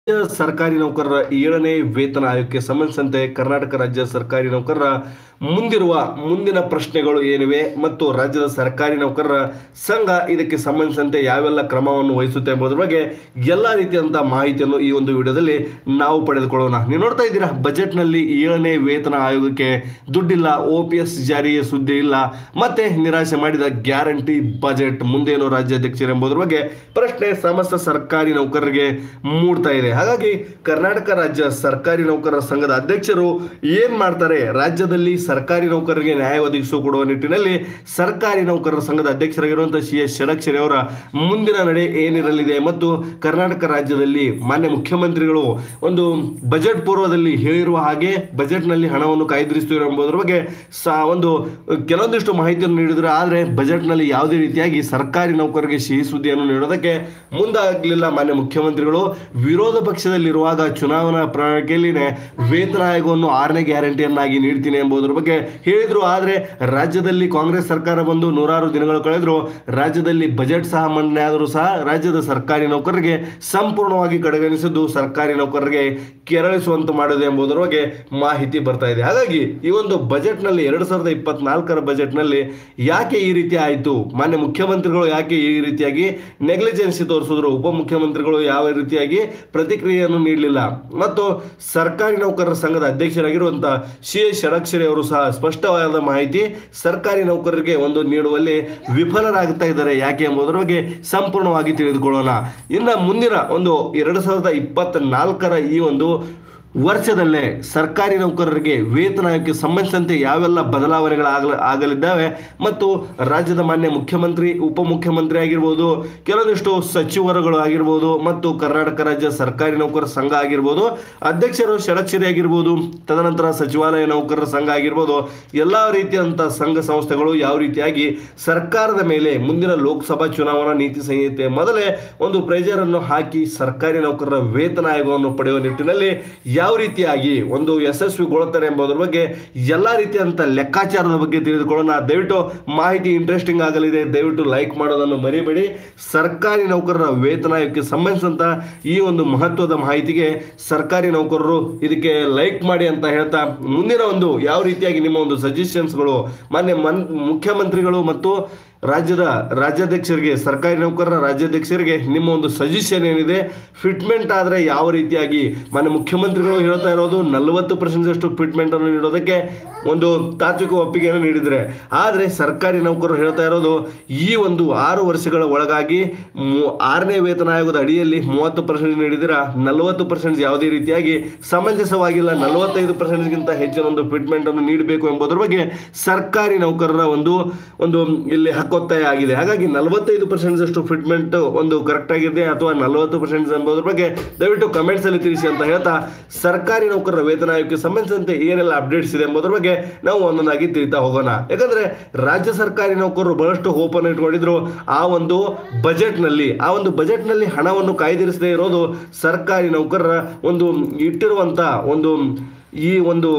ರಾಜ್ಯ ಸರ್ಕಾರಿ ನೌಕರರ ಏಳನೇ ವೇತನ ಆಯೋಗಕ್ಕೆ ಸಂಬಂಧಿಸಿದಂತೆ ಕರ್ನಾಟಕ ರಾಜ್ಯ ಸರ್ಕಾರಿ ನೌಕರರ ಮುಂದಿರುವ ಮುಂದಿನ ಪ್ರಶ್ನೆಗಳು ಏನಿವೆ ಮತ್ತು ರಾಜ್ಯದ ಸರ್ಕಾರಿ ನೌಕರರ ಸಂಘ ಇದಕ್ಕೆ ಸಂಬಂಧಿಸಿದಂತೆ ಯಾವೆಲ್ಲ ಕ್ರಮವನ್ನು ವಹಿಸುತ್ತೆ ಎಂಬುದರ ಬಗ್ಗೆ ಎಲ್ಲ ರೀತಿಯಂತಹ ಮಾಹಿತಿಯನ್ನು ಈ ಒಂದು ವಿಡಿಯೋದಲ್ಲಿ ನಾವು ಪಡೆದುಕೊಳ್ಳೋಣ ನೀವು ನೋಡ್ತಾ ಇದ್ದೀರಾ ಬಜೆಟ್ನಲ್ಲಿ ಏಳನೇ ವೇತನ ಆಯೋಗಕ್ಕೆ ದುಡ್ಡಿಲ್ಲ ಒ ಪಿ ಎಸ್ ಜಾರಿಯ ಸುದ್ದಿ ಇಲ್ಲ ಮತ್ತೆ ನಿರಾಶೆ ಮಾಡಿದ ಗ್ಯಾರಂಟಿ ಬಜೆಟ್ ಮುಂದೇನು ರಾಜ್ಯಾಧ್ಯಕ್ಷರು ಎಂಬುದರ ಬಗ್ಗೆ ಪ್ರಶ್ನೆ ಸಮಸ್ತ ಸರ್ಕಾರಿ ನೌಕರರಿಗೆ ಮೂಡ್ತಾ ಇದೆ ಹಾಗಾಗಿ ಕರ್ನಾಟಕ ರಾಜ್ಯ ಸರ್ಕಾರಿ ನೌಕರರ ಸಂಘದ ಅಧ್ಯಕ್ಷರು ಏನ್ ಮಾಡ್ತಾರೆ ರಾಜ್ಯದಲ್ಲಿ ಸರ್ಕಾರಿ ನೌಕರರಿಗೆ ನ್ಯಾಯ ಒದಗಿಸಿ ಕೊಡುವ ನಿಟ್ಟಿನಲ್ಲಿ ಸರ್ಕಾರಿ ನೌಕರರ ಸಂಘದ ಅಧ್ಯಕ್ಷರಾಗಿರುವಂತಹ ಸಿ ಎಸ್ ಷಡಕ್ಷರಿ ಅವರ ಮುಂದಿನ ನಡೆ ಏನಿರಲಿದೆ ಮತ್ತು ಕರ್ನಾಟಕ ರಾಜ್ಯದಲ್ಲಿ ಮಾನ್ಯ ಮುಖ್ಯಮಂತ್ರಿಗಳು ಒಂದು ಬಜೆಟ್ ಪೂರ್ವದಲ್ಲಿ ಹೇಳಿರುವ ಹಾಗೆ ಬಜೆಟ್ನಲ್ಲಿ ಹಣವನ್ನು ಕಾಯ್ದಿರಿಸ್ತೀವಿ ಎಂಬುದರ ಬಗ್ಗೆ ಸಾ ಒಂದು ಕೆಲವೊಂದಿಷ್ಟು ಮಾಹಿತಿಯನ್ನು ನೀಡಿದ್ರು ಆದರೆ ಬಜೆಟ್ನಲ್ಲಿ ಯಾವುದೇ ರೀತಿಯಾಗಿ ಸರ್ಕಾರಿ ನೌಕರರಿಗೆ ಸಿಹಿ ಸುದ್ದಿಯನ್ನು ನೀಡೋದಕ್ಕೆ ಮುಂದಾಗಲಿಲ್ಲ ಮಾನ್ಯ ಮುಖ್ಯಮಂತ್ರಿಗಳು ವಿರೋಧ ಪಕ್ಷದಲ್ಲಿರುವಾಗ ಚುನಾವಣಾ ಪ್ರಣಾಳಿಕೆಯಲ್ಲಿನೇ ವೇತನ ಆಯೋಗವನ್ನು ಆರನೇ ಗ್ಯಾರಂಟಿಯನ್ನಾಗಿ ನೀಡ್ತೀನಿ ಎಂಬುದರ ಬಗ್ಗೆ ಹೇಳಿದ್ರು ಆದರೆ ರಾಜ್ಯದಲ್ಲಿ ಕಾಂಗ್ರೆಸ್ ಸರ್ಕಾರ ಬಂದು ನೂರಾರು ದಿನಗಳು ಕಳೆದ್ರು ರಾಜ್ಯದಲ್ಲಿ ಬಜೆಟ್ ಸಹ ಮಂಡನೆ ಆದರೂ ಸಹ ರಾಜ್ಯದ ಸರ್ಕಾರಿ ನೌಕರರಿಗೆ ಸಂಪೂರ್ಣವಾಗಿ ಕಡೆಗಣಿಸಿದ್ದು ಸರ್ಕಾರಿ ನೌಕರರಿಗೆ ಕೆರಳಿಸುವಂತೆ ಮಾಡಿದೆ ಎಂಬುದರ ಬಗ್ಗೆ ಮಾಹಿತಿ ಬರ್ತಾ ಇದೆ ಹಾಗಾಗಿ ಈ ಒಂದು ಬಜೆಟ್ನಲ್ಲಿ ಎರಡು ಸಾವಿರದ ಇಪ್ಪತ್ನಾಲ್ಕರ ಬಜೆಟ್ನಲ್ಲಿ ಯಾಕೆ ಈ ರೀತಿ ಆಯಿತು ಮಾನ್ಯ ಮುಖ್ಯಮಂತ್ರಿಗಳು ಯಾಕೆ ಈ ರೀತಿಯಾಗಿ ನೆಗ್ಲಿಜೆನ್ಸಿ ತೋರಿಸಿದ್ರು ಉಪಮುಖ್ಯಮಂತ್ರಿಗಳು ಯಾವ ರೀತಿಯಾಗಿ ಪ್ರತಿಕ್ರಿಯೆಯನ್ನು ನೀಡಲಿಲ್ಲ ಮತ್ತು ಸರ್ಕಾರಿ ನೌಕರರ ಸಂಘದ ಅಧ್ಯಕ್ಷರಾಗಿರುವಂತಹ ಸಿ ಎಸ್ ಷಡಕ್ಷರಿ ಅವರು ಸಹ ಸ್ಪಷ್ಟವಾದ ಮಾಹಿತಿ ಸರ್ಕಾರಿ ನೌಕರರಿಗೆ ಒಂದು ನೀಡುವಲ್ಲಿ ವಿಫಲರಾಗುತ್ತಾ ಇದ್ದಾರೆ ಯಾಕೆ ಎಂಬುದರ ಬಗ್ಗೆ ಸಂಪೂರ್ಣವಾಗಿ ತಿಳಿದುಕೊಳ್ಳೋಣ ಇನ್ನು ಮುಂದಿನ ಒಂದು ಎರಡು ಸಾವಿರದ ಇಪ್ಪತ್ತ ನಾಲ್ಕರ ಈ ಒಂದು ವರ್ಷದಲ್ಲೇ ಸರ್ಕಾರಿ ನೌಕರರಿಗೆ ವೇತನ ಆಯೋಗಕ್ಕೆ ಸಂಬಂಧಿಸಿದಂತೆ ಯಾವೆಲ್ಲ ಬದಲಾವಣೆಗಳಾಗಲ ಆಗಲಿದ್ದಾವೆ ಮತ್ತು ರಾಜ್ಯದ ಮಾನ್ಯ ಮುಖ್ಯಮಂತ್ರಿ ಉಪಮುಖ್ಯಮಂತ್ರಿ ಆಗಿರ್ಬೋದು ಕೆಲವೊಂದಿಷ್ಟು ಸಚಿವರುಗಳು ಆಗಿರ್ಬೋದು ಮತ್ತು ಕರ್ನಾಟಕ ರಾಜ್ಯ ಸರ್ಕಾರಿ ನೌಕರರ ಸಂಘ ಆಗಿರ್ಬೋದು ಅಧ್ಯಕ್ಷರು ಷಡಕ್ಷರಿ ಆಗಿರ್ಬೋದು ತದನಂತರ ಸಚಿವಾಲಯ ನೌಕರರ ಸಂಘ ಆಗಿರ್ಬೋದು ಎಲ್ಲ ರೀತಿಯಂಥ ಸಂಘ ಸಂಸ್ಥೆಗಳು ಯಾವ ರೀತಿಯಾಗಿ ಸರ್ಕಾರದ ಮೇಲೆ ಮುಂದಿನ ಲೋಕಸಭಾ ಚುನಾವಣಾ ನೀತಿ ಸಂಹಿತೆ ಮೊದಲೇ ಒಂದು ಪ್ರೆಜರ್ ಅನ್ನು ಹಾಕಿ ಸರ್ಕಾರಿ ನೌಕರರ ವೇತನ ಆಯೋಗವನ್ನು ಪಡೆಯುವ ನಿಟ್ಟಿನಲ್ಲಿ ಯಾವ ರೀತಿಯಾಗಿ ಒಂದು ಯಶಸ್ವಿಗೊಳ್ಳುತ್ತಾರೆ ಎಂಬುದರ ಬಗ್ಗೆ ಎಲ್ಲ ರೀತಿಯಂತ ಲೆಕ್ಕಾಚಾರದ ಬಗ್ಗೆ ತಿಳಿದುಕೊಳ್ಳೋಣ ದಯವಿಟ್ಟು ಮಾಹಿತಿ ಇಂಟ್ರೆಸ್ಟಿಂಗ್ ಆಗಲಿದೆ ದಯವಿಟ್ಟು ಲೈಕ್ ಮಾಡೋದನ್ನು ಮರಿಬೇಡಿ ಸರ್ಕಾರಿ ನೌಕರರ ವೇತನ ಆಯೋಗಕ್ಕೆ ಸಂಬಂಧಿಸಿದಂತ ಈ ಒಂದು ಮಹತ್ವದ ಮಾಹಿತಿಗೆ ಸರ್ಕಾರಿ ನೌಕರರು ಇದಕ್ಕೆ ಲೈಕ್ ಮಾಡಿ ಅಂತ ಹೇಳ್ತಾ ಮುಂದಿನ ಒಂದು ಯಾವ ರೀತಿಯಾಗಿ ನಿಮ್ಮ ಒಂದು ಸಜೆಷನ್ಸ್ಗಳು ಮಾನ್ಯ ಮನ್ ಮುಖ್ಯಮಂತ್ರಿಗಳು ಮತ್ತು ರಾಜ್ಯದ ರಾಜ್ಯಾಧ್ಯಕ್ಷರಿಗೆ ಸರ್ಕಾರಿ ನೌಕರರ ರಾಜ್ಯಾಧ್ಯಕ್ಷರಿಗೆ ನಿಮ್ಮ ಒಂದು ಸಜೆಷನ್ ಏನಿದೆ ಫಿಟ್ಮೆಂಟ್ ಆದರೆ ಯಾವ ರೀತಿಯಾಗಿ ಮಾನ್ಯ ಮುಖ್ಯಮಂತ್ರಿಗಳು ಹೇಳ್ತಾ ಇರೋದು ನಲವತ್ತು ಪರ್ಸೆಂಟ್ ಅಷ್ಟು ಫಿಟ್ಮೆಂಟ್ ಅನ್ನು ನೀಡೋದಕ್ಕೆ ಒಂದು ತಾತ್ವಿಕ ಒಪ್ಪಿಗೆಯನ್ನು ನೀಡಿದರೆ ಆದರೆ ಸರ್ಕಾರಿ ನೌಕರರು ಹೇಳ್ತಾ ಇರೋದು ಈ ಒಂದು ಆರು ವರ್ಷಗಳ ಒಳಗಾಗಿ ಮು- ಆರನೇ ವೇತನ ಆಯೋಗದ ಅಡಿಯಲ್ಲಿ ಮೂವತ್ತು ಪರ್ಸೆಂಟ್ ನೀಡಿದಿರ ನಲವತ್ತು ಪರ್ಸೆಂಟ್ ಯಾವುದೇ ರೀತಿಯಾಗಿ ಸಮಂಜಸವಾಗಿಲ್ಲ ನಲವತ್ತೈದು ಪರ್ಸೆಂಟ್ಗಿಂತ ಹೆಚ್ಚಿನ ಒಂದು ಫಿಟ್ಮೆಂಟ್ ಅನ್ನು ನೀಡಬೇಕು ಎಂಬುದರ ಬಗ್ಗೆ ಸರ್ಕಾರಿ ನೌಕರರ ಒಂದು ಒಂದು ಇಲ್ಲಿ ಹಕ್ಕೊತ್ತಾಯ ಆಗಿದೆ ಹಾಗಾಗಿ ನಲವತ್ತೈದು ಪರ್ಸೆಂಟ್ ಅಷ್ಟು ಫಿಟ್ಮೆಂಟ್ ಒಂದು ಕರೆಕ್ಟ್ ಆಗಿದೆ ಅಥವಾ ನಲವತ್ತು ಪರ್ಸೆಂಟ್ ಎಂಬುದರ ಬಗ್ಗೆ ದಯವಿಟ್ಟು ಕಮೆಂಟ್ಸ್ ಅಲ್ಲಿ ತಿಳಿಸಿ ಅಂತ ಹೇಳ್ತಾ ಸರ್ಕಾರಿ ನೌಕರರ ವೇತನ ಆಯೋಗಕ್ಕೆ ಸಂಬಂಧಿಸಿದಂತೆ ಏನೆಲ್ಲ ಅಪ್ಡೇಟ್ಸ್ ಇದೆ ಎಂಬುದರ ಬಗ್ಗೆ ನಾವು ಒಂದೊಂದಾಗಿ ತಿಳಿತಾ ಹೋಗೋಣ ಯಾಕಂದ್ರೆ ರಾಜ್ಯ ಸರ್ಕಾರಿ ನೌಕರರು ಬಹಳಷ್ಟು ಹೋಪ್ ಅನ್ನು ಇಟ್ಕೊಂಡಿದ್ರು ಆ ಒಂದು ಬಜೆಟ್ ನಲ್ಲಿ ಆ ಒಂದು ಬಜೆಟ್ ನಲ್ಲಿ ಹಣವನ್ನು ಕಾಯ್ದಿರಿಸದೇ ಇರೋದು ಸರ್ಕಾರಿ ನೌಕರರ ಒಂದು ಇಟ್ಟಿರುವಂತ ಒಂದು ಈ ಒಂದು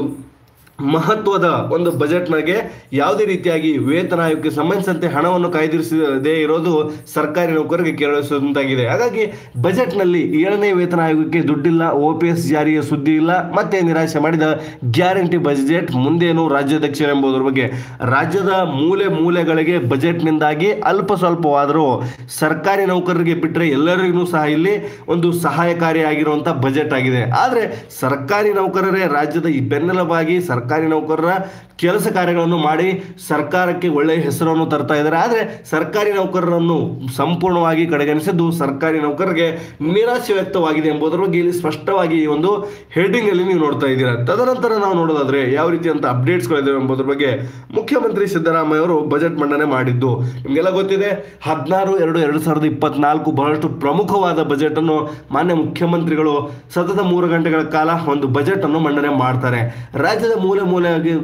ಮಹತ್ವದ ಒಂದು ಬಜೆಟ್ನಾಗೆ ಯಾವುದೇ ರೀತಿಯಾಗಿ ವೇತನ ಆಯೋಗಕ್ಕೆ ಸಂಬಂಧಿಸಿದಂತೆ ಹಣವನ್ನು ಕಾಯ್ದಿರಿಸದೇ ಇರೋದು ಸರ್ಕಾರಿ ನೌಕರರಿಗೆ ಕೆರಳಿಸುವಂತಾಗಿದೆ ಹಾಗಾಗಿ ಬಜೆಟ್ನಲ್ಲಿ ಏಳನೇ ವೇತನ ಆಯೋಗಕ್ಕೆ ದುಡ್ಡಿಲ್ಲ ಒ ಪಿ ಎಸ್ ಜಾರಿಯ ಸುದ್ದಿ ಇಲ್ಲ ಮತ್ತೆ ನಿರಾಶೆ ಮಾಡಿದ ಗ್ಯಾರಂಟಿ ಬಜೆಟ್ ಮುಂದೇನು ರಾಜ್ಯಾಧ್ಯಕ್ಷರು ಎಂಬುದರ ಬಗ್ಗೆ ರಾಜ್ಯದ ಮೂಲೆ ಮೂಲೆಗಳಿಗೆ ಬಜೆಟ್ನಿಂದಾಗಿ ಅಲ್ಪ ಸ್ವಲ್ಪವಾದರೂ ಸರ್ಕಾರಿ ನೌಕರರಿಗೆ ಬಿಟ್ಟರೆ ಎಲ್ಲರಿಗೂ ಸಹ ಇಲ್ಲಿ ಒಂದು ಸಹಾಯಕಾರಿಯಾಗಿರುವಂಥ ಬಜೆಟ್ ಆಗಿದೆ ಆದರೆ ಸರ್ಕಾರಿ ನೌಕರರೇ ರಾಜ್ಯದ ಈ ಬೆನ್ನೆಲುಬಾಗಿ ಸರ್ಕಾರಿ ನೌಕರರ ಕೆಲಸ ಕಾರ್ಯಗಳನ್ನು ಮಾಡಿ ಸರ್ಕಾರಕ್ಕೆ ಒಳ್ಳೆಯ ಹೆಸರನ್ನು ತರ್ತಾ ಇದ್ದಾರೆ ಆದರೆ ಸರ್ಕಾರಿ ನೌಕರರನ್ನು ಸಂಪೂರ್ಣವಾಗಿ ಕಡೆಗಣಿಸಿದ್ದು ಸರ್ಕಾರಿ ನೌಕರರಿಗೆ ನಿರಾಶೆ ವ್ಯಕ್ತವಾಗಿದೆ ಎಂಬುದರ ಬಗ್ಗೆ ಇಲ್ಲಿ ಸ್ಪಷ್ಟವಾಗಿ ಈ ಒಂದು ಹೆಡ್ಡಿಂಗ್ ಅಲ್ಲಿ ನೀವು ನೋಡ್ತಾ ಇದ್ದೀರಾ ತದನಂತರ ನಾವು ನೋಡೋದಾದ್ರೆ ಯಾವ ರೀತಿಯಂತ ಅಪ್ಡೇಟ್ಸ್ಗಳಿದ್ದಾವೆ ಎಂಬುದರ ಬಗ್ಗೆ ಮುಖ್ಯಮಂತ್ರಿ ಸಿದ್ದರಾಮಯ್ಯ ಅವರು ಬಜೆಟ್ ಮಂಡನೆ ಮಾಡಿದ್ದು ನಿಮಗೆಲ್ಲ ಗೊತ್ತಿದೆ ಹದಿನಾರು ಎರಡು ಎರಡು ಸಾವಿರದ ಇಪ್ಪತ್ನಾಲ್ಕು ಬಹಳಷ್ಟು ಪ್ರಮುಖವಾದ ಬಜೆಟ್ ಅನ್ನು ಮಾನ್ಯ ಮುಖ್ಯಮಂತ್ರಿಗಳು ಸತತ ಮೂರು ಗಂಟೆಗಳ ಕಾಲ ಒಂದು ಬಜೆಟ್ ಅನ್ನು ಮಂಡನೆ ಮಾಡ್ತಾರೆ ರಾಜ್ಯದ ಮೂಲೆ ಮೂಲೆಗಳಿಗೂ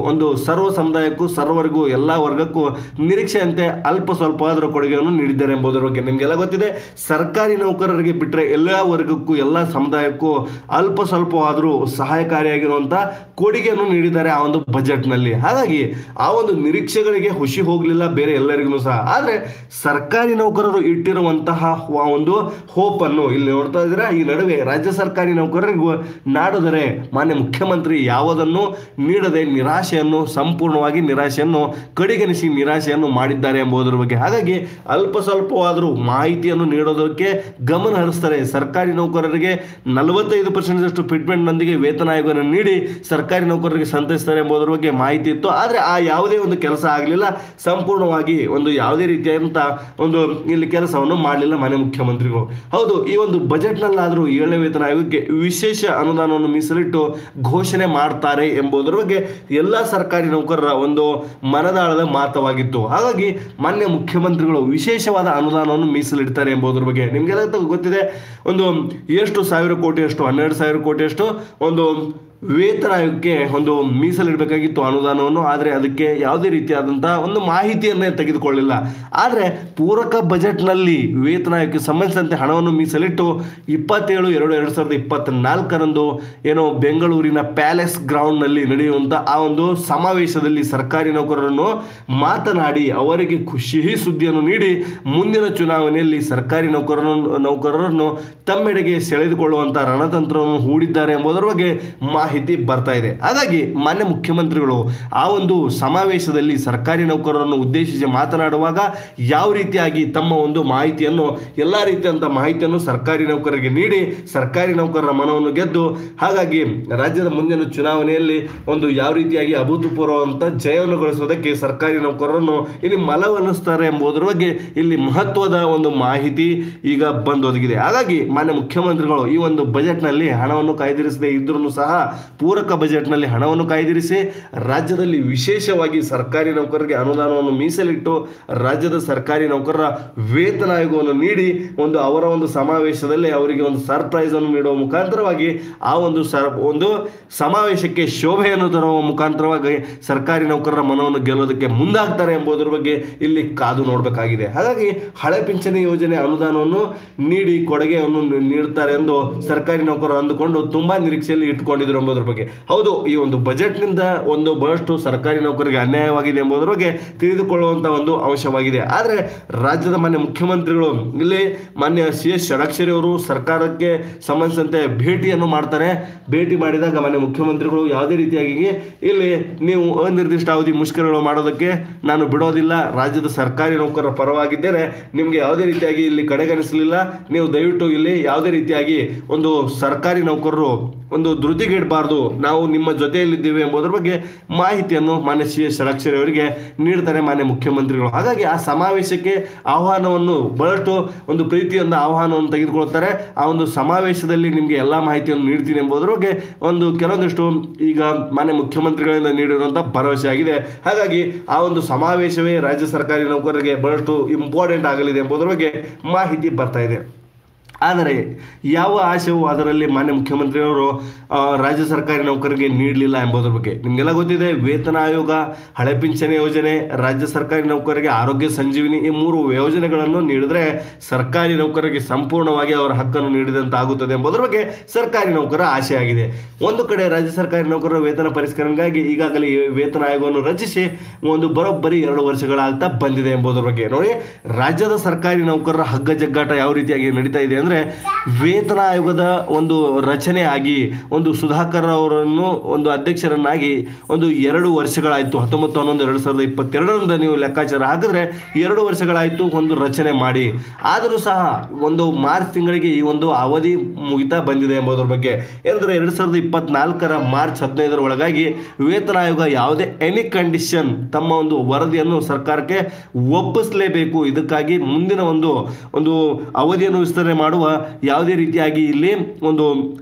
ಒಂದು ಸರ್ವ ಸಮುದಾಯಕ್ಕೂ ಸರ್ವರಿಗೂ ಎಲ್ಲ ವರ್ಗಕ್ಕೂ ನಿರೀಕ್ಷೆಯಂತೆ ಅಲ್ಪ ಸ್ವಲ್ಪ ಆದರೂ ಕೊಡುಗೆಯನ್ನು ನೀಡಿದ್ದಾರೆ ಎಂಬುದರ ಬಗ್ಗೆ ನಿಮಗೆಲ್ಲ ಗೊತ್ತಿದೆ ಸರ್ಕಾರಿ ನೌಕರರಿಗೆ ಬಿಟ್ಟರೆ ಎಲ್ಲ ವರ್ಗಕ್ಕೂ ಎಲ್ಲ ಸಮುದಾಯಕ್ಕೂ ಅಲ್ಪ ಸ್ವಲ್ಪ ಆದರೂ ಸಹಾಯಕಾರಿಯಾಗಿರುವಂಥ ಕೊಡುಗೆಯನ್ನು ನೀಡಿದ್ದಾರೆ ಆ ಒಂದು ಬಜೆಟ್ನಲ್ಲಿ ಹಾಗಾಗಿ ಆ ಒಂದು ನಿರೀಕ್ಷೆಗಳಿಗೆ ಖುಷಿ ಹೋಗಲಿಲ್ಲ ಬೇರೆ ಎಲ್ಲರಿಗೂ ಸಹ ಆದರೆ ಸರ್ಕಾರಿ ನೌಕರರು ಇಟ್ಟಿರುವಂತಹ ಆ ಒಂದು ಹೋಪ್ ಅನ್ನು ಇಲ್ಲಿ ನೋಡ್ತಾ ಇದ್ದೀರಾ ಈ ನಡುವೆ ರಾಜ್ಯ ಸರ್ಕಾರಿ ನೌಕರರಿಗೂ ನಾಡದರೆ ಮಾನ್ಯ ಮುಖ್ಯಮಂತ್ರಿ ಯಾವುದನ್ನು ನೀಡದೆ ನಿರಾಶೆಯನ್ನು ಸಂಪೂರ್ಣವಾಗಿ ನಿರಾಶೆಯನ್ನು ಕಡೆಗಣಿಸಿ ನಿರಾಶೆಯನ್ನು ಮಾಡಿದ್ದಾರೆ ಎಂಬುದರ ಬಗ್ಗೆ ಹಾಗಾಗಿ ಅಲ್ಪ ಸ್ವಲ್ಪವಾದರೂ ಮಾಹಿತಿಯನ್ನು ನೀಡೋದಕ್ಕೆ ಗಮನ ಹರಿಸ್ತಾರೆ ಸರ್ಕಾರಿ ನೌಕರರಿಗೆ ನಲವತ್ತೈದು ಪರ್ಸೆಂಟ್ ಫಿಟ್ಮೆಂಟ್ನೊಂದಿಗೆ ವೇತನ ಆಯೋಗವನ್ನು ನೀಡಿ ಸರ್ಕಾರಿ ನೌಕರರಿಗೆ ಸಂತೈಸ್ತಾರೆ ಎಂಬುದರ ಬಗ್ಗೆ ಮಾಹಿತಿ ಇತ್ತು ಆದರೆ ಆ ಯಾವುದೇ ಒಂದು ಕೆಲಸ ಆಗಲಿಲ್ಲ ಸಂಪೂರ್ಣವಾಗಿ ಒಂದು ಯಾವುದೇ ರೀತಿಯಾದಂಥ ಒಂದು ಇಲ್ಲಿ ಕೆಲಸವನ್ನು ಮಾಡಲಿಲ್ಲ ಮಾನ್ಯ ಮುಖ್ಯಮಂತ್ರಿಗಳು ಹೌದು ಈ ಒಂದು ಬಜೆಟ್ನಲ್ಲಾದರೂ ಏಳನೇ ವೇತನ ಆಯೋಗಕ್ಕೆ ವಿಶೇಷ ಅನುದಾನವನ್ನು ಮೀಸಲಿಟ್ಟು ಘೋಷಣೆ ಮಾಡ್ತಾರೆ ಎಂಬುದರ ಬಗ್ಗೆ ಎಲ್ಲ ಸರ್ಕಾರಿ ನೌಕರರ ಒಂದು ಮನದಾಳದ ಮಾತವಾಗಿತ್ತು ಹಾಗಾಗಿ ಮಾನ್ಯ ಮುಖ್ಯಮಂತ್ರಿಗಳು ವಿಶೇಷವಾದ ಅನುದಾನವನ್ನು ಮೀಸಲಿಡ್ತಾರೆ ಎಂಬುದರ ಬಗ್ಗೆ ನಿಮಗೆಲ್ಲ ಗೊತ್ತಿದೆ ಒಂದು ಎಷ್ಟು ಸಾವಿರ ಕೋಟಿಯಷ್ಟು ಹನ್ನೆರಡು ಸಾವಿರ ಕೋಟಿಯಷ್ಟು ಒಂದು ವೇತನ ಆಯೋಗಕ್ಕೆ ಒಂದು ಮೀಸಲಿಡಬೇಕಾಗಿತ್ತು ಅನುದಾನವನ್ನು ಆದರೆ ಅದಕ್ಕೆ ಯಾವುದೇ ರೀತಿಯಾದಂತಹ ಒಂದು ಮಾಹಿತಿಯನ್ನೇ ತೆಗೆದುಕೊಳ್ಳಿಲ್ಲ ಆದರೆ ಪೂರಕ ಬಜೆಟ್ನಲ್ಲಿ ವೇತನ ಆಯೋಗಕ್ಕೆ ಸಂಬಂಧಿಸಿದಂತೆ ಹಣವನ್ನು ಮೀಸಲಿಟ್ಟು ಇಪ್ಪತ್ತೇಳು ಎರಡು ಎರಡು ಸಾವಿರದ ಇಪ್ಪತ್ನಾಲ್ಕರಂದು ಏನೋ ಬೆಂಗಳೂರಿನ ಪ್ಯಾಲೇಸ್ ಗ್ರೌಂಡ್ನಲ್ಲಿ ನಡೆಯುವಂಥ ಆ ಒಂದು ಸಮಾವೇಶದಲ್ಲಿ ಸರ್ಕಾರಿ ನೌಕರರನ್ನು ಮಾತನಾಡಿ ಅವರಿಗೆ ಖುಷಿ ಸುದ್ದಿಯನ್ನು ನೀಡಿ ಮುಂದಿನ ಚುನಾವಣೆಯಲ್ಲಿ ಸರ್ಕಾರಿ ನೌಕರರನ್ನು ನೌಕರರನ್ನು ತಮ್ಮೆಡೆಗೆ ಸೆಳೆದುಕೊಳ್ಳುವಂಥ ರಣತಂತ್ರವನ್ನು ಹೂಡಿದ್ದಾರೆ ಎಂಬುದರ ಬಗ್ಗೆ ಮಾಹಿತಿ ಬರ್ತಾ ಇದೆ ಹಾಗಾಗಿ ಮಾನ್ಯ ಮುಖ್ಯಮಂತ್ರಿಗಳು ಆ ಒಂದು ಸಮಾವೇಶದಲ್ಲಿ ಸರ್ಕಾರಿ ನೌಕರರನ್ನು ಉದ್ದೇಶಿಸಿ ಮಾತನಾಡುವಾಗ ಯಾವ ರೀತಿಯಾಗಿ ತಮ್ಮ ಒಂದು ಮಾಹಿತಿಯನ್ನು ಎಲ್ಲ ರೀತಿಯಂತ ಮಾಹಿತಿಯನ್ನು ಸರ್ಕಾರಿ ನೌಕರರಿಗೆ ನೀಡಿ ಸರ್ಕಾರಿ ನೌಕರರ ಮನವನ್ನು ಗೆದ್ದು ಹಾಗಾಗಿ ರಾಜ್ಯದ ಮುಂದಿನ ಚುನಾವಣೆಯಲ್ಲಿ ಒಂದು ಯಾವ ರೀತಿಯಾಗಿ ಅಭೂತಪೂರ್ವವಂತ ಜಯವನ್ನು ಗಳಿಸೋದಕ್ಕೆ ಸರ್ಕಾರಿ ನೌಕರರನ್ನು ಇಲ್ಲಿ ಮಲವನ್ನಿಸ್ತಾರೆ ಎಂಬುದರ ಬಗ್ಗೆ ಇಲ್ಲಿ ಮಹತ್ವದ ಒಂದು ಮಾಹಿತಿ ಈಗ ಬಂದೊದಗಿದೆ ಹಾಗಾಗಿ ಮಾನ್ಯ ಮುಖ್ಯಮಂತ್ರಿಗಳು ಈ ಒಂದು ಬಜೆಟ್ನಲ್ಲಿ ಹಣವನ್ನು ಕಾಯ್ದಿರಿಸದೇ ಇದ್ರೂ ಸಹ ಪೂರಕ ಬಜೆಟ್ನಲ್ಲಿ ಹಣವನ್ನು ಕಾಯ್ದಿರಿಸಿ ರಾಜ್ಯದಲ್ಲಿ ವಿಶೇಷವಾಗಿ ಸರ್ಕಾರಿ ನೌಕರರಿಗೆ ಅನುದಾನವನ್ನು ಮೀಸಲಿಟ್ಟು ರಾಜ್ಯದ ಸರ್ಕಾರಿ ನೌಕರರ ವೇತನ ಆಯೋಗವನ್ನು ನೀಡಿ ಒಂದು ಅವರ ಒಂದು ಸಮಾವೇಶದಲ್ಲಿ ಅವರಿಗೆ ಒಂದು ಸರ್ಪ್ರೈಸ್ ಅನ್ನು ನೀಡುವ ಮುಖಾಂತರವಾಗಿ ಆ ಒಂದು ಸರ್ ಒಂದು ಸಮಾವೇಶಕ್ಕೆ ಶೋಭೆಯನ್ನು ತರುವ ಮುಖಾಂತರವಾಗಿ ಸರ್ಕಾರಿ ನೌಕರರ ಮನವನ್ನು ಗೆಲ್ಲೋದಕ್ಕೆ ಮುಂದಾಗ್ತಾರೆ ಎಂಬುದರ ಬಗ್ಗೆ ಇಲ್ಲಿ ಕಾದು ನೋಡಬೇಕಾಗಿದೆ ಹಾಗಾಗಿ ಹಳೆ ಪಿಂಚಣಿ ಯೋಜನೆ ಅನುದಾನವನ್ನು ನೀಡಿ ಕೊಡುಗೆಯನ್ನು ನೀ- ನೀಡುತ್ತಾರೆ ಎಂದು ಸರ್ಕಾರಿ ನೌಕರರು ಅಂದುಕೊಂಡು ತುಂಬಾ ನಿರೀಕ್ಷೆಯಲ್ಲಿ ಇಟ್ಕೊಂಡಿದ್ರು ಎಂಬುದರ ಬಗ್ಗೆ ಹೌದು ಈ ಒಂದು ಬಜೆಟ್ನಿಂದ ಒಂದು ಬಹಳಷ್ಟು ಸರ್ಕಾರಿ ನೌಕರಿಗೆ ಅನ್ಯಾಯವಾಗಿದೆ ಎಂಬುದರ ಬಗ್ಗೆ ತಿಳಿದುಕೊಳ್ಳುವಂತ ಒಂದು ಅಂಶವಾಗಿದೆ ಆದರೆ ರಾಜ್ಯದ ಮಾನ್ಯ ಮುಖ್ಯಮಂತ್ರಿಗಳು ಇಲ್ಲಿ ಮಾನ್ಯ ಸಿ ಎಸ್ ಷಡಕ್ಷರಿ ಅವರು ಸರ್ಕಾರಕ್ಕೆ ಸಂಬಂಧಿಸಿದಂತೆ ಭೇಟಿಯನ್ನು ಮಾಡ್ತಾರೆ ಭೇಟಿ ಮಾಡಿದಾಗ ಮಾನ್ಯ ಮುಖ್ಯಮಂತ್ರಿಗಳು ಯಾವುದೇ ರೀತಿಯಾಗಿ ಇಲ್ಲಿ ನೀವು ಅನಿರ್ದಿಷ್ಟ ಅವಧಿ ಮುಷ್ಕರಗಳು ಮಾಡೋದಕ್ಕೆ ನಾನು ಬಿಡೋದಿಲ್ಲ ರಾಜ್ಯದ ಸರ್ಕಾರಿ ನೌಕರರ ಪರವಾಗಿದ್ದೇನೆ ನಿಮಗೆ ಯಾವುದೇ ರೀತಿಯಾಗಿ ಇಲ್ಲಿ ಕಡೆಗಣಿಸಲಿಲ್ಲ ನೀವು ದಯವಿಟ್ಟು ಇಲ್ಲಿ ಯಾವುದೇ ರೀತಿಯಾಗಿ ಒಂದು ಸರ್ಕಾರಿ ನೌಕರರು ಒಂದು ಧೃತಿಗೆಡಬಾರ್ದು ನಾವು ನಿಮ್ಮ ಜೊತೆಯಲ್ಲಿದ್ದೀವಿ ಎಂಬುದರ ಬಗ್ಗೆ ಮಾಹಿತಿಯನ್ನು ಮಾನ್ಯ ಸಿ ಎಸ್ ಷಡಕ್ಷರಿ ಅವರಿಗೆ ನೀಡ್ತಾರೆ ಮಾನ್ಯ ಮುಖ್ಯಮಂತ್ರಿಗಳು ಹಾಗಾಗಿ ಆ ಸಮಾವೇಶಕ್ಕೆ ಆಹ್ವಾನವನ್ನು ಬಹಳಷ್ಟು ಒಂದು ಪ್ರೀತಿಯಿಂದ ಆಹ್ವಾನವನ್ನು ತೆಗೆದುಕೊಳ್ತಾರೆ ಆ ಒಂದು ಸಮಾವೇಶದಲ್ಲಿ ನಿಮಗೆ ಎಲ್ಲ ಮಾಹಿತಿಯನ್ನು ನೀಡ್ತೀನಿ ಎಂಬುದರ ಬಗ್ಗೆ ಒಂದು ಕೆಲವೊಂದಿಷ್ಟು ಈಗ ಮಾನ್ಯ ಮುಖ್ಯಮಂತ್ರಿಗಳಿಂದ ನೀಡಿರುವಂಥ ಭರವಸೆ ಆಗಿದೆ ಹಾಗಾಗಿ ಆ ಒಂದು ಸಮಾವೇಶವೇ ರಾಜ್ಯ ಸರ್ಕಾರಿ ನೌಕರರಿಗೆ ಬಹಳಷ್ಟು ಇಂಪಾರ್ಟೆಂಟ್ ಆಗಲಿದೆ ಎಂಬುದರ ಬಗ್ಗೆ ಮಾಹಿತಿ ಬರ್ತಾ ಇದೆ ಆದರೆ ಯಾವ ಆಶಯವು ಅದರಲ್ಲಿ ಮಾನ್ಯ ಮುಖ್ಯಮಂತ್ರಿಯವರು ಆ, ರಾಜ್ಯ ಸರ್ಕಾರಿ ನೌಕರರಿಗೆ ನೀಡಲಿಲ್ಲ ಎಂಬುದರ ಬಗ್ಗೆ ನಿಮಗೆಲ್ಲ ಗೊತ್ತಿದೆ ವೇತನ ಆಯೋಗ ಹಳೆ ಪಿಂಚಣಿ ಯೋಜನೆ ರಾಜ್ಯ ಸರ್ಕಾರಿ ನೌಕರರಿಗೆ ಆರೋಗ್ಯ ಸಂಜೀವಿನಿ ಈ ಮೂರು ಯೋಜನೆಗಳನ್ನು ನೀಡಿದ್ರೆ ಸರ್ಕಾರಿ ನೌಕರರಿಗೆ ಸಂಪೂರ್ಣವಾಗಿ ಅವರ ಹಕ್ಕನ್ನು ನೀಡಿದಂತೆ ಆಗುತ್ತದೆ ಎಂಬುದರ ಬಗ್ಗೆ ಸರ್ಕಾರಿ ನೌಕರ ಆಶೆ ಆಗಿದೆ ಒಂದು ಕಡೆ ರಾಜ್ಯ ಸರ್ಕಾರಿ ನೌಕರರ ವೇತನ ಪರಿಷ್ಕರಣೆಗಾಗಿ ಈಗಾಗಲೇ ಈ ವೇತನ ಆಯೋಗವನ್ನು ರಚಿಸಿ ಒಂದು ಬರೋಬ್ಬರಿ ಎರಡು ವರ್ಷಗಳಾಗ್ತಾ ಬಂದಿದೆ ಎಂಬುದರ ಬಗ್ಗೆ ನೋಡಿ ರಾಜ್ಯದ ಸರ್ಕಾರಿ ನೌಕರರ ಹಗ್ಗ ಜಗ್ಗಾಟ ಯಾವ ರೀತಿಯಾಗಿ ನಡೀತಾ ಇದೆ ಅಂದ್ರೆ ವೇತನ ಆಯೋಗದ ಒಂದು ರಚನೆ ಆಗಿ ಒಂದು ಸುಧಾಕರ್ ಅವರನ್ನು ಒಂದು ಅಧ್ಯಕ್ಷರನ್ನಾಗಿ ಒಂದು ಎರಡು ವರ್ಷಗಳಾಯಿತು ಹತ್ತೊಂಬತ್ತು ಹನ್ನೊಂದು ಎರಡು ಸಾವಿರದ ಇಪ್ಪತ್ತೆರಡರಿಂದ ನೀವು ಲೆಕ್ಕಾಚಾರ ಹಾಕಿದ್ರೆ ಎರಡು ವರ್ಷಗಳಾಯಿತು ಒಂದು ರಚನೆ ಮಾಡಿ ಆದರೂ ಸಹ ಒಂದು ಮಾರ್ಚ್ ತಿಂಗಳಿಗೆ ಈ ಒಂದು ಅವಧಿ ಮುಗಿತಾ ಬಂದಿದೆ ಎಂಬುದರ ಬಗ್ಗೆ ಏನಂದ್ರೆ ಎರಡು ಸಾವಿರದ ಇಪ್ಪತ್ನಾಲ್ಕರ ಮಾರ್ಚ್ ಹದಿನೈದರ ಒಳಗಾಗಿ ವೇತನ ಆಯೋಗ ಯಾವುದೇ ಎನಿ ಕಂಡೀಷನ್ ತಮ್ಮ ಒಂದು ವರದಿಯನ್ನು ಸರ್ಕಾರಕ್ಕೆ ಒಪ್ಪಿಸಲೇಬೇಕು ಇದಕ್ಕಾಗಿ ಮುಂದಿನ ಒಂದು ಒಂದು ಅವಧಿಯನ್ನು ವಿಸ್ತರಣೆ ಮಾಡುವ ಯಾವುದೇ ರೀತಿಯಾಗಿ ಇಲ್ಲಿ ಒಂದು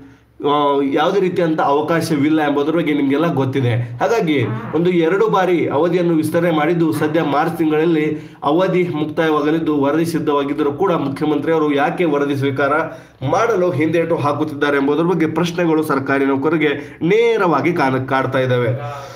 ಆ, ಯಾವುದೇ ರೀತಿಯಂತ ಅವಕಾಶವಿಲ್ಲ ಎಂಬುದರ ಬಗ್ಗೆ ನಿಮಗೆಲ್ಲ ಗೊತ್ತಿದೆ ಹಾಗಾಗಿ ಒಂದು ಎರಡು ಬಾರಿ ಅವಧಿಯನ್ನು ವಿಸ್ತರಣೆ ಮಾಡಿದ್ದು ಸದ್ಯ ಮಾರ್ಚ್ ತಿಂಗಳಲ್ಲಿ ಅವಧಿ ಮುಕ್ತಾಯವಾಗಲಿದ್ದು ವರದಿ ಸಿದ್ಧವಾಗಿದ್ದರೂ ಕೂಡ ಮುಖ್ಯಮಂತ್ರಿಯವರು ಯಾಕೆ ವರದಿ ಸ್ವೀಕಾರ ಮಾಡಲು ಹಿಂದೇಟು ಹಾಕುತ್ತಿದ್ದಾರೆ ಎಂಬುದರ ಬಗ್ಗೆ ಪ್ರಶ್ನೆಗಳು ಸರ್ಕಾರಿ ನೌಕರರಿಗೆ ನೇರವಾಗಿ ಕಾಣ ಕಾಡ್ತಾ ಇದ್ದಾವೆ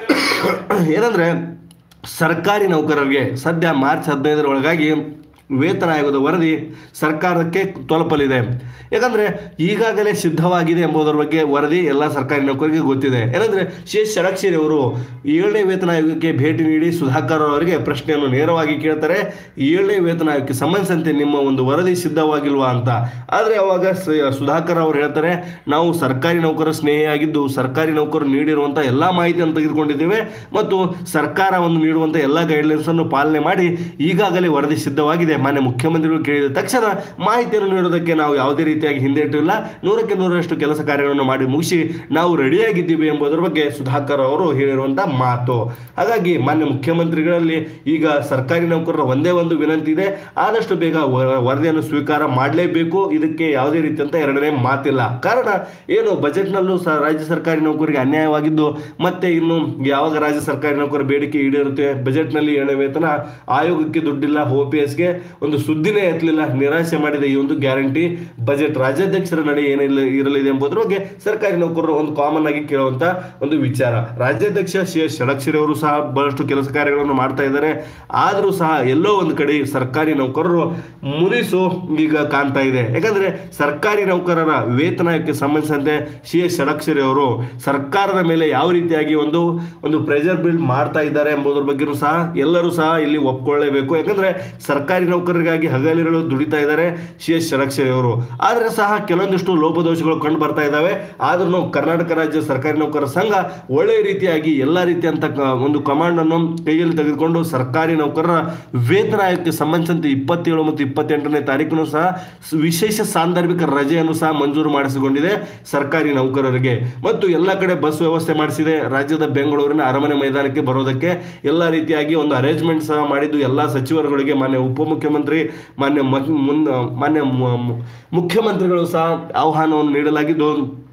ಏನಂದ್ರೆ ಸರ್ಕಾರಿ ನೌಕರರಿಗೆ ಸದ್ಯ ಮಾರ್ಚ್ ಹದಿನೈದರ ಒಳಗಾಗಿ ವೇತನ ಆಯೋಗದ ವರದಿ ಸರ್ಕಾರಕ್ಕೆ ತಲುಪಲಿದೆ ಯಾಕಂದ್ರೆ ಈಗಾಗಲೇ ಸಿದ್ಧವಾಗಿದೆ ಎಂಬುದರ ಬಗ್ಗೆ ವರದಿ ಎಲ್ಲ ಸರ್ಕಾರಿ ನೌಕರರಿಗೆ ಗೊತ್ತಿದೆ ಏನಂದ್ರೆ ಶ್ರೀ ಷಡಕ್ಷರಿ ಅವರು ಏಳನೇ ವೇತನ ಆಯೋಗಕ್ಕೆ ಭೇಟಿ ನೀಡಿ ಸುಧಾಕರ್ ಅವರಿಗೆ ಪ್ರಶ್ನೆಯನ್ನು ನೇರವಾಗಿ ಕೇಳ್ತಾರೆ ಏಳನೇ ವೇತನ ಆಯೋಗಕ್ಕೆ ಸಂಬಂಧಿಸಿದಂತೆ ನಿಮ್ಮ ಒಂದು ವರದಿ ಸಿದ್ಧವಾಗಿಲ್ವಾ ಅಂತ ಆದರೆ ಅವಾಗ ಸ- ಸುಧಾಕರ್ ಅವರು ಹೇಳ್ತಾರೆ ನಾವು ಸರ್ಕಾರಿ ನೌಕರ ಸ್ನೇಹಿಯಾಗಿದ್ದು ಸರ್ಕಾರಿ ನೌಕರರು ನೀಡಿರುವಂಥ ಎಲ್ಲ ಮಾಹಿತಿಯನ್ನು ತೆಗೆದುಕೊಂಡಿದ್ದೇವೆ ಮತ್ತು ಸರ್ಕಾರ ಒಂದು ನೀಡುವಂಥ ಎಲ್ಲ ಗೈಡ್ಲೈನ್ಸ್ ಅನ್ನು ಪಾಲನೆ ಮಾಡಿ ಈಗಾಗಲೇ ವರದಿ ಸಿದ್ಧವಾಗಿದೆ ಮಾನ್ಯ ಮುಖ್ಯಮಂತ್ರಿಗಳು ಕೇಳಿದ ತಕ್ಷಣ ಮಾಹಿತಿಯನ್ನು ನೀಡೋದಕ್ಕೆ ನಾವು ಯಾವುದೇ ರೀತಿಯಾಗಿ ಹಿಂದೇಟಿಲ್ಲ ನೂರಕ್ಕೆ ನೂರರಷ್ಟು ಕೆಲಸ ಕಾರ್ಯಗಳನ್ನು ಮಾಡಿ ಮುಗಿಸಿ ನಾವು ರೆಡಿಯಾಗಿದ್ದೀವಿ ಎಂಬುದರ ಬಗ್ಗೆ ಸುಧಾಕರ್ ಅವರು ಹೇಳಿರುವಂಥ ಮಾತು ಹಾಗಾಗಿ ಮಾನ್ಯ ಮುಖ್ಯಮಂತ್ರಿಗಳಲ್ಲಿ ಈಗ ಸರ್ಕಾರಿ ನೌಕರರ ಒಂದೇ ಒಂದು ವಿನಂತಿ ಇದೆ ಆದಷ್ಟು ಬೇಗ ವ- ವರದಿಯನ್ನು ಸ್ವೀಕಾರ ಮಾಡಲೇಬೇಕು ಇದಕ್ಕೆ ಯಾವುದೇ ರೀತಿಯಂತ ಎರಡನೇ ಮಾತಿಲ್ಲ ಕಾರಣ ಏನು ಬಜೆಟ್ನಲ್ಲೂ ಸಹ ರಾಜ್ಯ ಸರ್ಕಾರಿ ನೌಕರಿಗೆ ಅನ್ಯಾಯವಾಗಿದ್ದು ಮತ್ತೆ ಇನ್ನು ಯಾವಾಗ ರಾಜ್ಯ ಸರ್ಕಾರಿ ನೌಕರ ಬೇಡಿಕೆ ಈಡೇರುತ್ತೆ ಬಜೆಟ್ನಲ್ಲಿ ಏಳನೇ ವೇತನ ಆಯೋಗಕ್ಕೆ ದುಡ್ಡಿಲ್ಲ ಓ ಪಿ ಎಸ್ಗೆ ಒಂದು ಸುದ್ದಿನೇ ಎತ್ತಲಿಲ್ಲ ನಿರಾಶೆ ಮಾಡಿದ ಈ ಒಂದು ಗ್ಯಾರಂಟಿ ಬಜೆಟ್ ರಾಜ್ಯಾಧ್ಯಕ್ಷರ ನಡೆ ಏನಿಲ್ಲ ಇರಲಿದೆ ಎಂಬುದರ ಬಗ್ಗೆ ಸರ್ಕಾರಿ ನೌಕರರು ಒಂದು ಕಾಮನ್ ಆಗಿ ಕೇಳುವಂತ ಒಂದು ವಿಚಾರ ರಾಜ್ಯಾಧ್ಯಕ್ಷ ಸಿ ಎಸ್ ಷಡಕ್ಷರಿ ಅವರು ಸಹ ಬಹಳಷ್ಟು ಕೆಲಸ ಕಾರ್ಯಗಳನ್ನು ಮಾಡ್ತಾ ಇದ್ದಾರೆ ಆದರೂ ಸಹ ಎಲ್ಲೋ ಒಂದು ಕಡೆ ಸರ್ಕಾರಿ ನೌಕರರು ಮುನಿಸು ಈಗ ಕಾಣ್ತಾ ಇದೆ ಯಾಕಂದ್ರೆ ಸರ್ಕಾರಿ ನೌಕರರ ವೇತನಕ್ಕೆ ಸಂಬಂಧಿಸಿದಂತೆ ಸಿ ಎಸ್ ಷಡಕ್ಷರಿ ಅವರು ಸರ್ಕಾರದ ಮೇಲೆ ಯಾವ ರೀತಿಯಾಗಿ ಒಂದು ಒಂದು ಪ್ರೆಷರ್ ಬಿಲ್ಡ್ ಮಾಡ್ತಾ ಇದ್ದಾರೆ ಎಂಬುದರ ಬಗ್ಗೆನೂ ಸಹ ಎಲ್ಲರೂ ಸಹ ಇಲ್ಲಿ ಒಪ್ಕೊಳ್ಳೇಬೇಕು ಯಾಕಂದ್ರೆ ಸರ್ಕಾರಿ ನೌಕರರಿಗಾಗಿ ಹಗಲಿರುಳು ದುಡಿತಾ ಇದ್ದಾರೆ ಸಿ ಎಸ್ ಷಡಕ್ಷರಿ ಅವರು ಆದ್ರೆ ಸಹ ಕೆಲವೊಂದಿಷ್ಟು ಲೋಪದೋಷಗಳು ಕಂಡು ಬರ್ತಾ ಇದ್ದಾವೆ ಆದ್ರೂ ಕರ್ನಾಟಕ ರಾಜ್ಯ ಸರ್ಕಾರಿ ನೌಕರರ ಸಂಘ ಒಳ್ಳೆಯ ರೀತಿಯಾಗಿ ಎಲ್ಲ ರೀತಿಯಂತ ಕ- ಒಂದು ಕಮಾಂಡ್ ಅನ್ನು ಕೈಯಲ್ಲಿ ತೆಗೆದುಕೊಂಡು ಸರ್ಕಾರಿ ನೌಕರರ ವೇತನ ಆಯೋಗಕ್ಕೆ ಸಂಬಂಧಿಸಿದಂತೆ ಇಪ್ಪತ್ತೇಳು ಮತ್ತು ಇಪ್ಪತ್ತೆಂಟನೇ ತಾರೀಕು ಸಹ ಸ್- ವಿಶೇಷ ಸಾಂದರ್ಭಿಕ ರಜೆಯನ್ನು ಸಹ ಮಂಜೂರು ಮಾಡಿಸಿಕೊಂಡಿದೆ ಸರ್ಕಾರಿ ನೌಕರರಿಗೆ ಮತ್ತು ಎಲ್ಲ ಕಡೆ ಬಸ್ ವ್ಯವಸ್ಥೆ ಮಾಡಿಸಿದೆ ರಾಜ್ಯದ ಬೆಂಗಳೂರಿನ ಅರಮನೆ ಮೈದಾನಕ್ಕೆ ಬರೋದಕ್ಕೆ ಎಲ್ಲ ರೀತಿಯಾಗಿ ಒಂದು ಅರೇಂಜ್ಮೆಂಟ್ ಸಹ ಮಾಡಿದ್ದು ಎಲ್ಲ ಸಚಿವರುಗಳಿಗೆ ಮಾನ್ಯ ಉಪಮುಖ್ಯಮಂತ್ರಿ ಮಾನ್ಯ ಮ- ಮುನ್ ಮಾನ್ಯ ಮು- ಮು- ಮುಖ್ಯಮಂತ್ರಿಗಳು ಸಹ ಆಹ್ವಾನವನ್ನು ನೀಡಲಾಗಿದ್ದು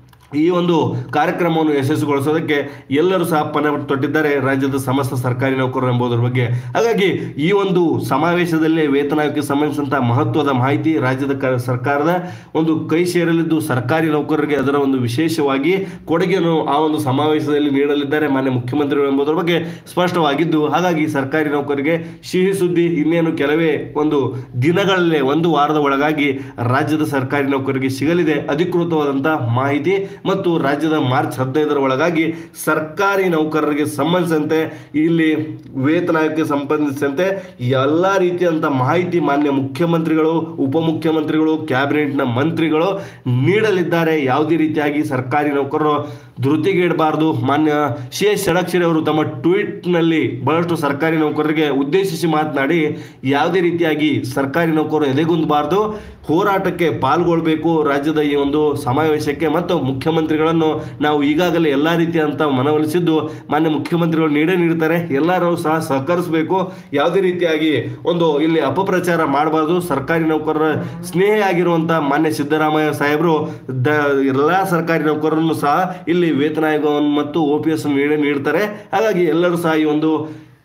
ಈ ಒಂದು ಕಾರ್ಯಕ್ರಮವನ್ನು ಯಶಸ್ವಿಗೊಳಿಸೋದಕ್ಕೆ ಎಲ್ಲರೂ ಸಹ ಪಣ ತೊಟ್ಟಿದ್ದಾರೆ ರಾಜ್ಯದ ಸಮಸ್ತ ಸರ್ಕಾರಿ ನೌಕರರು ಎಂಬುದರ ಬಗ್ಗೆ ಹಾಗಾಗಿ ಈ ಒಂದು ಸಮಾವೇಶದಲ್ಲಿ ವೇತನ ಆಯೋಗಕ್ಕೆ ಸಂಬಂಧಿಸಿದಂತಹ ಮಹತ್ವದ ಮಾಹಿತಿ ರಾಜ್ಯದ ಕ- ಸರ್ಕಾರದ ಒಂದು ಕೈ ಸೇರಲಿದ್ದು ಸರ್ಕಾರಿ ನೌಕರರಿಗೆ ಅದರ ಒಂದು ವಿಶೇಷವಾಗಿ ಕೊಡುಗೆಯನ್ನು ಆ ಒಂದು ಸಮಾವೇಶದಲ್ಲಿ ನೀಡಲಿದ್ದಾರೆ ಮಾನ್ಯ ಮುಖ್ಯಮಂತ್ರಿಗಳು ಎಂಬುದರ ಬಗ್ಗೆ ಸ್ಪಷ್ಟವಾಗಿದ್ದು ಹಾಗಾಗಿ ಸರ್ಕಾರಿ ನೌಕರರಿಗೆ ಸಿಹಿ ಸುದ್ದಿ ಇನ್ನೇನು ಕೆಲವೇ ಒಂದು ದಿನಗಳಲ್ಲೇ ಒಂದು ವಾರದ ಒಳಗಾಗಿ ರಾಜ್ಯದ ಸರ್ಕಾರಿ ನೌಕರರಿಗೆ ಸಿಗಲಿದೆ ಅಧಿಕೃತವಾದಂತಹ ಮಾಹಿತಿ ಮತ್ತು ರಾಜ್ಯದ ಮಾರ್ಚ್ ಹದಿನೈದರ ಒಳಗಾಗಿ ಸರ್ಕಾರಿ ನೌಕರರಿಗೆ ಸಂಬಂಧಿಸಿದಂತೆ ಇಲ್ಲಿ ವೇತನ ಆಯೋಗಕ್ಕೆ ಸಂಬಂಧಿಸಿದಂತೆ ಎಲ್ಲ ರೀತಿಯಂತ ಮಾಹಿತಿ ಮಾನ್ಯ ಮುಖ್ಯಮಂತ್ರಿಗಳು ಉಪಮುಖ್ಯಮಂತ್ರಿಗಳು ಕ್ಯಾಬಿನೆಟ್ನ ಮಂತ್ರಿಗಳು ನೀಡಲಿದ್ದಾರೆ ಯಾವುದೇ ರೀತಿಯಾಗಿ ಸರ್ಕಾರಿ ನೌಕರರು ಧೃತಿಗೆಡಬಾರದು ಮಾನ್ಯ ಸಿ ಎಸ್ ಷಡಕ್ಷರಿ ಅವರು ತಮ್ಮ ಟ್ವೀಟ್ನಲ್ಲಿ ಬಹಳಷ್ಟು ಸರ್ಕಾರಿ ನೌಕರರಿಗೆ ಉದ್ದೇಶಿಸಿ ಮಾತನಾಡಿ ಯಾವುದೇ ರೀತಿಯಾಗಿ ಸರ್ಕಾರಿ ನೌಕರರು ಎದೆಗುಂದಬಾರದು ಹೋರಾಟಕ್ಕೆ ಪಾಲ್ಗೊಳ್ಬೇಕು ರಾಜ್ಯದ ಈ ಒಂದು ಸಮಾವೇಶಕ್ಕೆ ಮತ್ತು ಮುಖ್ಯಮಂತ್ರಿಗಳನ್ನು ನಾವು ಈಗಾಗಲೇ ಎಲ್ಲ ರೀತಿಯಂತ ಮನವೊಲಿಸಿದ್ದು ಮಾನ್ಯ ಮುಖ್ಯಮಂತ್ರಿಗಳು ನೀಡೇ ನೀಡ್ತಾರೆ ಎಲ್ಲರೂ ಸಹ ಸಹಕರಿಸಬೇಕು ಯಾವುದೇ ರೀತಿಯಾಗಿ ಒಂದು ಇಲ್ಲಿ ಅಪಪ್ರಚಾರ ಮಾಡಬಾರ್ದು ಸರ್ಕಾರಿ ನೌಕರರ ಸ್ನೇಹಿಯಾಗಿರುವಂಥ ಮಾನ್ಯ ಸಿದ್ದರಾಮಯ್ಯ ಸಾಹೇಬರು ದ ಎಲ್ಲ ಸರ್ಕಾರಿ ನೌಕರರನ್ನು ಸಹ ಇಲ್ಲಿ ವೇತನ ಆಯೋಗವನ್ನು ಮತ್ತು ಒ ಪಿ ಎಸ್ ನೀಡೇ ನೀಡ್ತಾರೆ ಹಾಗಾಗಿ ಎಲ್ಲರೂ ಸಹ ಈ ಒಂದು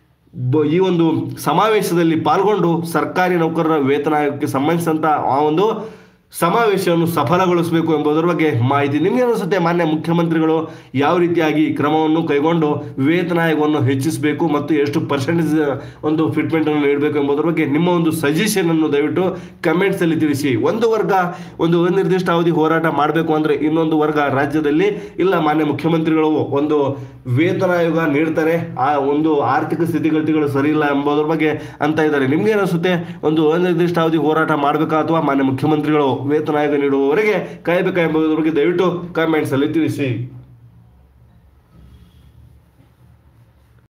ಬ- ಈ ಒಂದು ಸಮಾವೇಶದಲ್ಲಿ ಪಾಲ್ಗೊಂಡು ಸರ್ಕಾರಿ ನೌಕರರ ವೇತನ ಆಯೋಗಕ್ಕೆ ಸಂಬಂಧಿಸಿದಂಥ ಆ ಒಂದು ಸಮಾವೇಶವನ್ನು ಸಫಲಗೊಳಿಸಬೇಕು ಎಂಬುದರ ಬಗ್ಗೆ ಮಾಹಿತಿ ನಿಮಗೆ ಅನಿಸುತ್ತೆ ಮಾನ್ಯ ಮುಖ್ಯಮಂತ್ರಿಗಳು ಯಾವ ರೀತಿಯಾಗಿ ಕ್ರಮವನ್ನು ಕೈಗೊಂಡು ವೇತನ ಆಯೋಗವನ್ನು ಹೆಚ್ಚಿಸಬೇಕು ಮತ್ತು ಎಷ್ಟು ಪರ್ಸೆಂಟೇಜ್ ಒಂದು ಫಿಟ್ಮೆಂಟ್ ಅನ್ನು ನೀಡಬೇಕು ಎಂಬುದರ ಬಗ್ಗೆ ನಿಮ್ಮ ಒಂದು ಸಜೆಷನ್ ಅನ್ನು ದಯವಿಟ್ಟು ಕಮೆಂಟ್ಸ್ ಅಲ್ಲಿ ತಿಳಿಸಿ ಒಂದು ವರ್ಗ ಒಂದು ಅನಿರ್ದಿಷ್ಟ ಅವಧಿ ಹೋರಾಟ ಮಾಡಬೇಕು ಅಂದ್ರೆ ಇನ್ನೊಂದು ವರ್ಗ ರಾಜ್ಯದಲ್ಲಿ ಇಲ್ಲ ಮಾನ್ಯ ಮುಖ್ಯಮಂತ್ರಿಗಳು ಒಂದು ವೇತನ ಆಯೋಗ ನೀಡ್ತಾರೆ ಆ ಒಂದು ಆರ್ಥಿಕ ಸ್ಥಿತಿಗತಿಗಳು ಸರಿ ಇಲ್ಲ ಎಂಬುದರ ಬಗ್ಗೆ ಅಂತ ಇದ್ದಾರೆ ನಿಮ್ಗೆ ಅನಿಸುತ್ತೆ ಒಂದು ಅನಿರ್ದಿಷ್ಟ ಅವಧಿ ಹೋರಾಟ ಮಾಡಬೇಕಾ ಅಥವಾ ಮಾನ್ಯ ಮುಖ್ಯಮಂತ್ರಿಗಳು ವೇತನ ಆಯೋಗ ನೀಡುವವರೆಗೆ ಕಾಯಬೇಕಾ ಎಂಬುದರ ಬಗ್ಗೆ ದಯವಿಟ್ಟು ಕಾಮೆಂಟ್ಸ್ ಅಲ್ಲಿ ತಿಳಿಸಿ